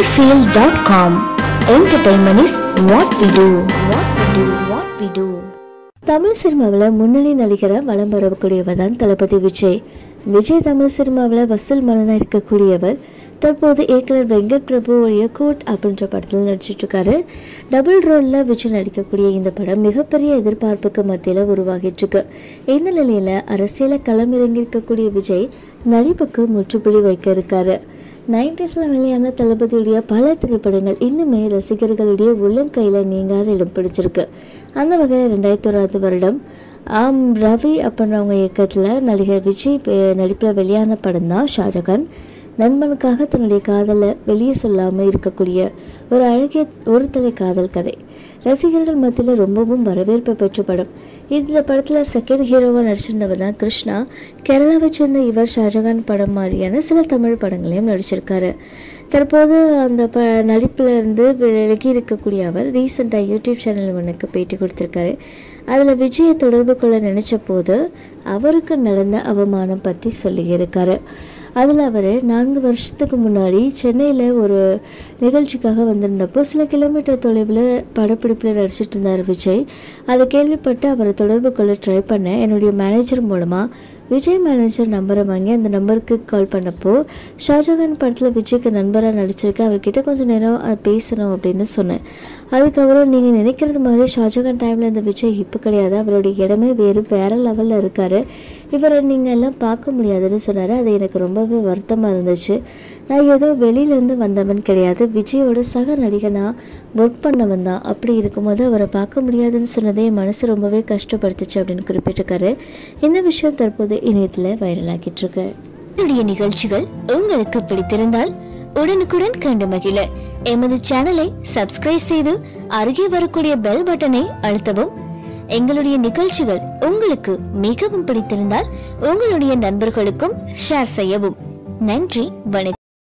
sunnyfield.com. Entertainment is what we do. What we do. What we do. Tamil சினிமாவில் முன்னணி நடிகராக வலம் வரக்கூடியவர் தான் தளபதி விஜய் விஜய் தமிழ் சினிமாவில் வசூல் மன்னனாக இருக்கக்கூடியவர் தற்போது இயக்குனர் வெங்கட் பிரபுவுடைய கோட் அப்படின்ற படத்தில் நடிச்சிட்டு இருக்காரு டபுள் ரோலில் விஜய் நடிக்கக்கூடிய இந்த படம் மிகப்பெரிய எதிர்பார்ப்புக்கு மத்தியில் உருவாகிட்டு இருக்கு இந்த நிலையில் அரசியல களமிறங்கியிருக்கக்கூடிய விஜய் நடிப்புக்கு முற்றுப்புள்ளி வைக்க இருக்காரு நைன்டிஸில் வெளியான தளபதியுடைய பல திரைப்படங்கள் இன்னுமே ரசிகர்களுடைய உள்ளங்கையில் நீங்காத இடம் பிடிச்சிருக்கு அந்த வகையில் ரெண்டாயிரத்தி ஓராவது வருடம் ஆம் ரவி அப்படின்றவங்க இயக்கத்தில் நடிகர் விஜய் நடிப்பில் வெளியான படம் தான் ஷாஜகான் நண்பனுக்காக தன்னுடைய காதலை வெளியே சொல்லாமல் இருக்கக்கூடிய ஒரு அழகிய ஒரு தலை காதல் கதை ரசிகர்கள் மத்தியில் ரொம்பவும் வரவேற்பு பெற்ற படம் இந்த படத்தில் செகண்ட் ஹீரோவாக நடிச்சிருந்தவர் தான் கிருஷ்ணா கேரளாவை சேர்ந்த இவர் ஷாஜகான் படம் மாதிரியான சில தமிழ் படங்களையும் நடிச்சிருக்காரு தற்போது அந்த ப நடிப்பில் இருந்து விலகி இருக்கக்கூடிய அவர் ரீசெண்டாக யூடியூப் சேனல் ஒன்றுக்கு பேட்டி கொடுத்துருக்காரு அதில் விஜயை தொடர்பு கொள்ள நினச்ச போது அவருக்கு நடந்த அவமானம் பற்றி சொல்லியிருக்காரு அதில் அவர் நான்கு வருஷத்துக்கு முன்னாடி சென்னையில் ஒரு நிகழ்ச்சிக்காக வந்திருந்தப்போ சில கிலோமீட்டர் தொலைவில் படப்பிடிப்பில் நடிச்சிட்டு இருந்தார் விஜய் அதை கேள்விப்பட்டு அவரை தொடர்பு கொள்ள ட்ரை பண்ணேன் என்னுடைய மேனேஜர் மூலமாக விஜய் மேனேஜர் நம்பரை வாங்கி அந்த நம்பருக்கு கால் பண்ணப்போ ஷாஜகான் படத்தில் விஜய்க்கு நண்பராக நடிச்சிருக்க அவர்கிட்ட கொஞ்சம் நேரம் அஹ், பேசணும் அப்படின்னு சொன்னேன் அதுக்கப்புறம் நீங்கள் நினைக்கிறது மாதிரி ஷாஜகான் டைமில் இந்த விஜய் இப்போ கிடையாது அவருடைய இடமே வேறு வேறு லெவலில் இருக்கார் இவரை நீங்கள் எல்லாம் பார்க்க முடியாதுன்னு சொன்னார் அது எனக்கு ரொம்பவே வருத்தமாக இருந்துச்சு நான் ஏதோ வெளியிலேருந்து வந்தவன் கிடையாது விஜயோட சக நடிகனாக ஒர்க் பண்ணவன் தான் அப்படி இருக்கும்போது அவரை பார்க்க முடியாதுன்னு சொன்னதே என் மனசு ரொம்பவே கஷ்டப்படுத்துச்சு அப்படின்னு குறிப்பிட்டிருக்காரு இந்த விஷயம் தற்போது இணையத்தில் வைரலாகிட்டு இருக்கு என்னுடைய நிகழ்ச்சிகள் உங்களுக்கு பிடித்திருந்தால் உடனுக்குடன் கண்டு மகிழ எமது சேனலை சப்ஸ்கிரைப் செய்து அருகே வரக்கூடிய பெல் பட்டனை அழுத்தவும் எங்களுடைய நிகழ்ச்சிகள் உங்களுக்கு மிகவும் பிடித்திருந்தால் உங்களுடைய நண்பர்களுக்கும் ஷேர் செய்யவும் நன்றி வணக்கம்